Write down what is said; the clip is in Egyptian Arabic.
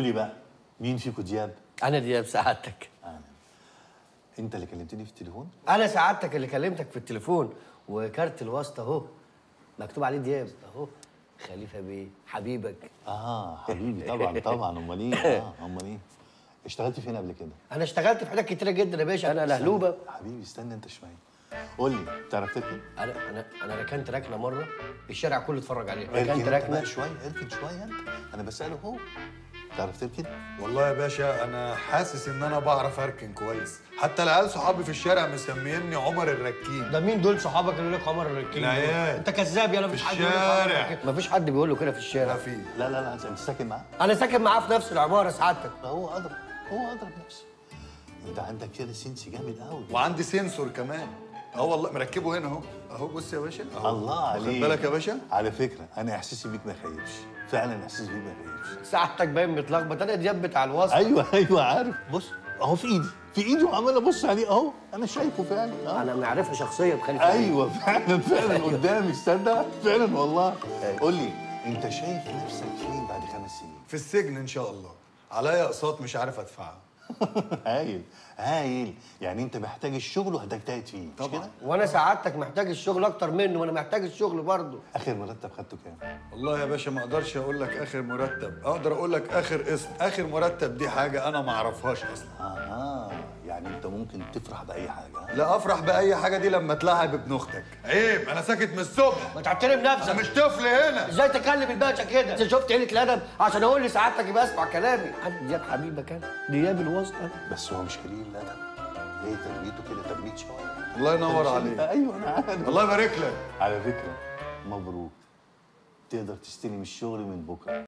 لي بقى مين فيكم دياب انا دياب سعادتك انت اللي كلمتني في التليفون انا سعادتك اللي كلمتك في التليفون وكارت الواسطه اهو مكتوب عليه دياب اهو خليفه بيه حبيبك اه حبيبي طبعا طبعا امال ايه اه امال ايه اشتغلت فين قبل كده انا اشتغلت في حاجات كتيره جدا يا باشا انا لهلوبه حبيبي استنى انت شويه قول لي تعرف تركن انا انا انا ركنت ركنه مره الشارع كله اتفرج عليها اركن ركنت انت بقى ركنه شويه اركن شويه انت انا بساله هو تعرف تركن والله يا باشا انا حاسس ان انا بعرف اركن كويس حتى العيال صحابي في الشارع مسميني عمر الركين ده مين دول صحابك اللي لك عمر الركين العيال. انت كذاب يلا في مفيش حد يقول لك عمر الشارع. الركين. مفيش حد بيقول له كده في لا الشارع في لا لا لا انت ساكن معاه انا ساكن معاه في نفس العماره سعادتك هو اضرب هو اضرب نفسه انت عندك كده سنس جامد قوي وعندي سنسور كمان اه والله مركبه هنا اهو اهو بص يا باشا أهو. الله واخد عليك بالك يا باشا على فكره انا احساسي بيك ما يخيبش فعلا احساسي بيك ما يخيبش سعادتك باين متلخبط انا دياب بتاع الواسطه ايوه ايوه عارف بص اهو في ايدي في ايدي وعمال ابص عليه اهو انا شايفه فعلا اه انا معرفه شخصيه بخليفه بيه. ايوه فعلا فعلا قدامي استنى فعلا والله قول لي انت شايف نفسك فين بعد خمس سنين في السجن ان شاء الله عليا اقساط مش عارف ادفعها هايل هايل يعني انت محتاج الشغل وهتجتهد فيه مش طبعاً. كده وانا سعادتك محتاج الشغل اكتر منه وانا محتاج الشغل برضه اخر مرتب خدته كام والله يا باشا ما اقدرش اقول لك اخر مرتب اقدر اقول لك اخر قسط اخر مرتب دي حاجه انا ما اعرفهاش اصلا اها يعني انت ممكن تفرح باي حاجه ها؟ لا افرح باي حاجه دي لما تلعب ابن اختك عيب انا ساكت من الصبح ما تعترف انا نفسك مش طفل هنا ازاي تكلم الباشا كده انت شفت قله الادب عشان اقول لسعادتك يبقى اسمع كلامي انا دياب حبيبك انا دياب الواسطه بس هو مش قليل الادب ليه تربيته كده تربيه شويه الله ينور عليك ايوه انا عارف الله يبارك لك على فكره مبروك تقدر تستلم الشغل من بكره